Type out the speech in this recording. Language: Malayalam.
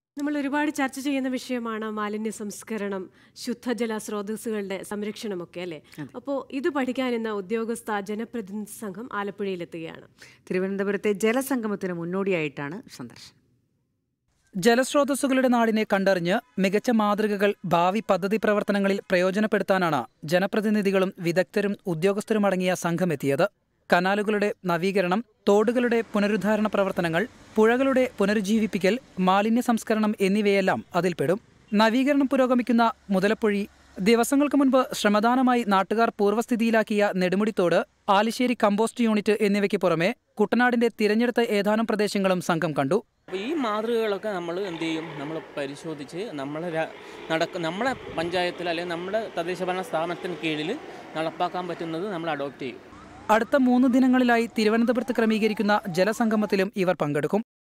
നമ്മൾ ഒരുപാട് ചർച്ച ചെയ്യുന്ന വിഷയമാണ് മാലിന്യ സംസ്കരണം ശുദ്ധജല സ്രോതസ്സുകളുടെ സംരക്ഷണമൊക്കെ അല്ലേ അപ്പോൾ ഇത് പഠിക്കാൻ ഇന്ന് ഉദ്യോഗസ്ഥ ജനപ്രതിനിധി സംഘം ആലപ്പുഴയിലെത്തുകയാണ് തിരുവനന്തപുരത്തെ ജലസംഗമത്തിന് മുന്നോടിയായിട്ടാണ് സന്ദർശനം ജലസ്രോതസ്സുകളുടെ നാടിനെ കണ്ടറിഞ്ഞ് മികച്ച മാതൃകകൾ ഭാവി പദ്ധതി പ്രവർത്തനങ്ങളിൽ പ്രയോജനപ്പെടുത്താനാണ് ജനപ്രതിനിധികളും വിദഗ്ധരും ഉദ്യോഗസ്ഥരുമടങ്ങിയ സംഘമെത്തിയത് കനാലുകളുടെ നവീകരണം തോടുകളുടെ പുനരുദ്ധാരണ പ്രവർത്തനങ്ങൾ പുഴകളുടെ പുനരുജ്ജീവിപ്പിക്കൽ മാലിന്യ സംസ്കരണം എന്നിവയെല്ലാം അതിൽപ്പെടും നവീകരണം പുരോഗമിക്കുന്ന മുതലപ്പൊഴി ദിവസങ്ങൾക്ക് മുൻപ് ശ്രമദാനമായി നാട്ടുകാർ പൂർവ്വസ്ഥിതിയിലാക്കിയ നെടുമുടിത്തോട് ആലിശ്ശേരി കമ്പോസ്റ്റ് യൂണിറ്റ് എന്നിവയ്ക്ക് പുറമെ കുട്ടനാടിന്റെ തിരഞ്ഞെടുത്ത ഏതാനും പ്രദേശങ്ങളും സംഘം കണ്ടു അപ്പോൾ ഈ മാതൃകകളൊക്കെ നമ്മൾ എന്ത് ചെയ്യും നമ്മൾ പരിശോധിച്ച് നമ്മളെ ര- നടക്ക നമ്മളെ പഞ്ചായത്തിൽ അല്ലെങ്കിൽ നമ്മുടെ തദ്ദേശഭരണ സ്ഥാപനത്തിന് കീഴിൽ നടപ്പാക്കാൻ പറ്റുന്നത് നമ്മൾ അഡോപ്റ്റ് ചെയ്യും അടുത്ത മൂന്ന് ദിനങ്ങളിലായി തിരുവനന്തപുരത്ത് ക്രമീകരിക്കുന്ന ജലസംഗമത്തിലും ഇവർ പങ്കെടുക്കും